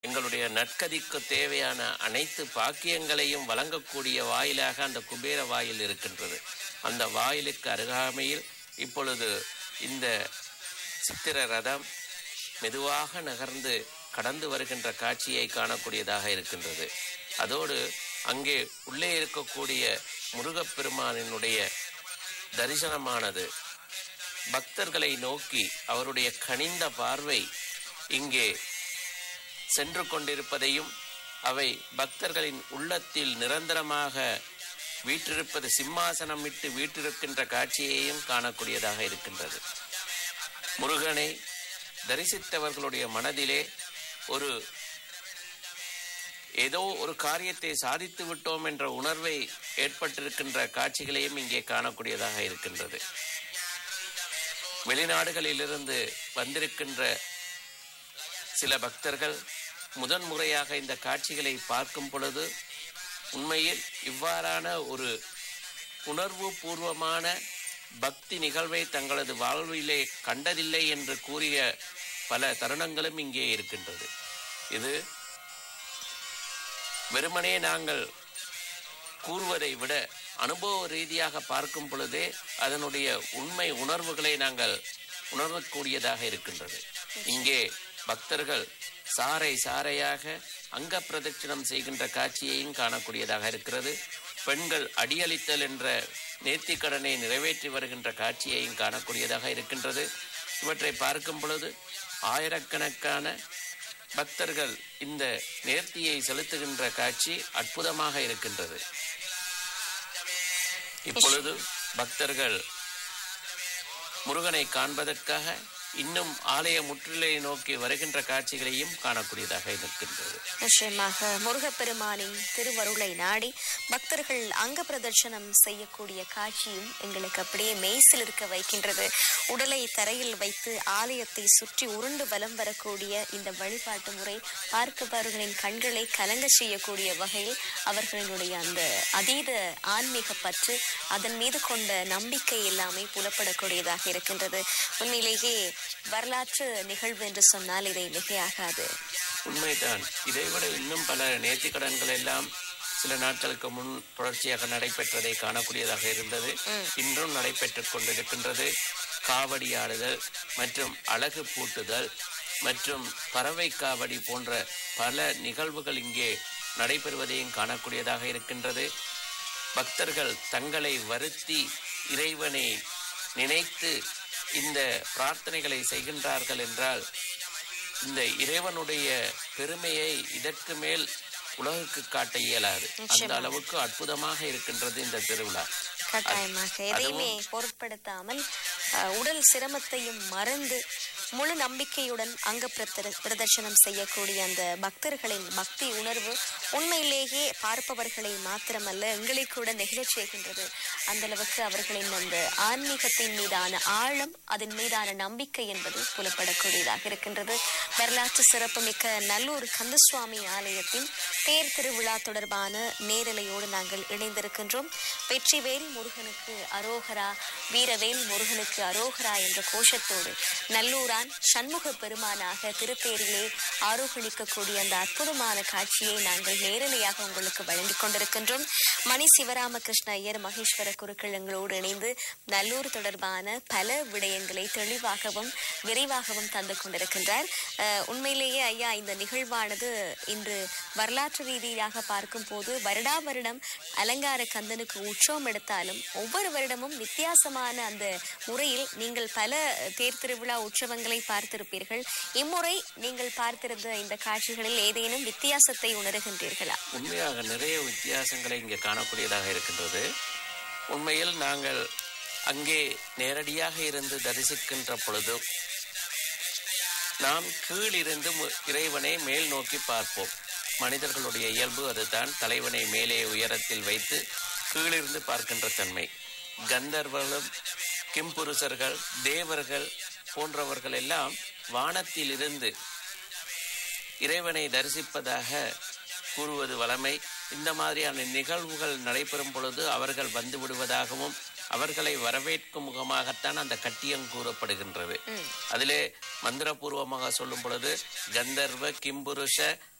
எங்களுடைய நற்கதிக்கு தேவையான அனைத்து பாக்கியங்களையும் வழங்கக்கூடிய வாயிலாக அந்த குபேர வாயில் இருக்கின்றது அந்த வாயிலுக்கு அருகாமையில் இப்பொழுது இந்த சித்திர ரதம் மெதுவாக நகர்ந்து கடந்து வருகின்ற காட்சியை காணக்கூடியதாக இருக்கின்றது அதோடு அங்கே உள்ளே இருக்கக்கூடிய முருகப்பெருமானினுடைய தரிசனமானது பக்தர்களை நோக்கி அவருடைய கனிந்த பார்வை இங்கே சென்று கொண்டிருப்பதையும் அவை பக்தர்களின் உள்ளத்தில் நிரந்தரமாக வீற்றிருப்பது சிம்மாசனம் விட்டு வீற்றிருக்கின்ற காட்சியையும் காணக்கூடியதாக இருக்கின்றது முருகனை தரிசித்தவர்களுடைய மனதிலே ஒரு ஏதோ ஒரு காரியத்தை சாதித்து விட்டோம் என்ற உணர்வை ஏற்பட்டிருக்கின்ற காட்சிகளையும் இங்கே காணக்கூடியதாக இருக்கின்றது வெளிநாடுகளிலிருந்து வந்திருக்கின்ற சில பக்தர்கள் முதன் முறையாக இந்த காட்சிகளை பார்க்கும் பொழுது உண்மையில் இவ்வாறான ஒரு உணர்வு பூர்வமான பக்தி நிகழ்வை தங்களது வாழ்விலே கண்டதில்லை என்று கூறிய பல தருணங்களும் இங்கே இருக்கின்றது இது வெறுமனே நாங்கள் கூறுவதை விட அனுபவ ரீதியாக பார்க்கும் பொழுதே அதனுடைய உண்மை உணர்வுகளை நாங்கள் உணரக்கூடியதாக இருக்கின்றது இங்கே பக்தர்கள் சாறை சாறையாக அங்க பிரதட்சணம் செய்கின்ற காட்சியையும் காணக்கூடியதாக இருக்கிறது பெண்கள் அடியளித்தல் என்ற நேர்த்திக்கடனை நிறைவேற்றி வருகின்ற காட்சியையும் காணக்கூடியதாக இருக்கின்றது இவற்றை பார்க்கும் பொழுது ஆயிரக்கணக்கான பக்தர்கள் இந்த நேர்த்தியை செலுத்துகின்ற காட்சி அற்புதமாக இருக்கின்றது இப்பொழுது பக்தர்கள் முருகனை காண்பதற்காக இன்னும் ஆலய முற்றிலை நோக்கி வருகின்ற காட்சிகளையும் காணக்கூடியதாக இருக்கின்றது நிச்சயமாக முருகப்பெருமானின் திருவருளை நாடி பக்தர்கள் அங்க பிரதர்ஷனம் செய்யக்கூடிய காட்சியும் எங்களுக்கு அப்படியே மெய்சில் இருக்க வைக்கின்றது உடலை தரையில் வைத்து ஆலயத்தை சுற்றி உருண்டு வலம் வரக்கூடிய இந்த வழிபாட்டு முறை பார்ப்பவர்களின் கண்களை கலங்க செய்யக்கூடிய வகையில் அவர்களுடைய அந்த அதீத ஆன்மீக பற்று அதன் மீது கொண்ட நம்பிக்கை எல்லாமே புலப்படக்கூடியதாக இருக்கின்றது உண்மையிலேயே வரலாற்று நிகழ்வு என்று சொன்னால் இதை மிகையாகாது உண்மைதான் இதைவிட இன்னும் பல நேர்த்திக்கடன்கள் எல்லாம் சில நாட்களுக்கு முன் தொடர்ச்சியாக நடைபெற்றதை காணக்கூடியதாக இருந்தது இன்றும் நடைபெற்றுக் கொண்டிருக்கின்றது காவடி ஆடுதல் மற்றும் அழகு பூட்டுதல் மற்றும் பறவை காவடி போன்ற பல நிகழ்வுகள் இங்கே நடைபெறுவதையும் காணக்கூடியதாக இருக்கின்றது பக்தர்கள் தங்களை வருத்தி இறைவனை நினைத்து இந்த பிரார்த்தனைகளை செய்கின்றார்கள் என்றால் இந்த இறைவனுடைய பெருமையை இதற்கு மேல் உலகுக்கு காட்ட இயலாது அந்த அளவுக்கு அற்புதமாக இருக்கின்றது இந்த திருவிழா கட்டாயமாக எதையுமே பொருட்படுத்தாமல் அஹ், உடல் சிரமத்தையும் மறந்து முழு நம்பிக்கையுடன் அங்க பிரதர- பிரதர்ஷனம் செய்யக்கூடிய அந்த பக்தர்களின் பக்தி உணர்வு உண்மையிலேயே பார்ப்பவர்களை மாத்திரமல்ல எங்களை கூட நெகிழச் செய்கின்றது அந்த அளவுக்கு அவர்களின் அந்த ஆன்மீகத்தின் மீதான ஆழம் அதன் மீதான நம்பிக்கை என்பது புலப்படக்கூடியதாக இருக்கின்றது வரலாற்று சிறப்புமிக்க நல்லூர் கந்தசுவாமி ஆலயத்தின் தேர் திருவிழா தொடர்பான நேரலையோடு நாங்கள் இணைந்திருக்கின்றோம் வெற்றிவேல் முருகனுக்கு அரோகரா வீரவேல் முருகனுக்கு அரோகரா என்ற கோஷத்தோடு நல்லூரான் சண்முக பெருமானாக திருத்தேரிலே ஆரோகணிக்கக்கூடிய அந்த அற்புதமான காட்சியை நாங்கள் நேரலையாக உங்களுக்கு வழங்கிக் கொண்டிருக்கின்றோம் மணி சிவராமகிருஷ்ண ஐயர் மகேஸ்வர குருக்கள் எங்களோடு இணைந்து நல்லூர் தொடர்பான பல விடயங்களை தெளிவாகவும் விரைவாகவும் தந்து கொண்டிருக்கின்றார் அஹ், உண்மையிலேயே ஐயா இந்த நிகழ்வானது இன்று வரலாற்று ரீதியாக பார்க்கும் போது வருடா வருடம் அலங்கார கந்தனுக்கு உற்சவம் எடுத்தாலும் ஒவ்வொரு வருடமும் வித்தியாசமான அந்த முறையில் நீங்கள் பல தேர் திருவிழா உற்சவங்களை பார்த்திருப்பீர்கள் இம்முறை நீங்கள் பார்த்திருந்த இந்த காட்சிகளில் ஏதேனும் வித்தியாசத்தை உணர்கின்றீர்களா உண்மையாக நிறைய வித்தியாசங்களை இங்கே காணக்கூடியதாக இருக்கின்றது உண்மையில் நாங்கள் அங்கே நேரடியாக இருந்து தரிசிக்கின்ற பொழுது நாம் கீழிருந்து மு- இறைவனை மேல் நோக்கி பார்ப்போம் மனிதர்களுடைய இயல்பு அதுதான் தலைவனை மேலே உயரத்தில் வைத்து கீழிருந்து பார்க்கின்ற தன்மை கந்தர்வர்களும் கிம்புருஷர்கள் தேவர்கள் போன்றவர்கள் எல்லாம் வானத்திலிருந்து இறைவனை தரிசிப்பதாக கூறுவது வழமை இந்த மாதிரியான நிகழ்வுகள் நடைபெறும் பொழுது அவர்கள் வந்து விடுவதாகவும் அவர்களை வரவேற்கும் முகமாகத்தான் அந்த கட்டியம் கூறப்படுகின்றது அதிலே மந்திரபூர்வமாக சொல்லும் பொழுது கந்தர்வ கிம்புருஷ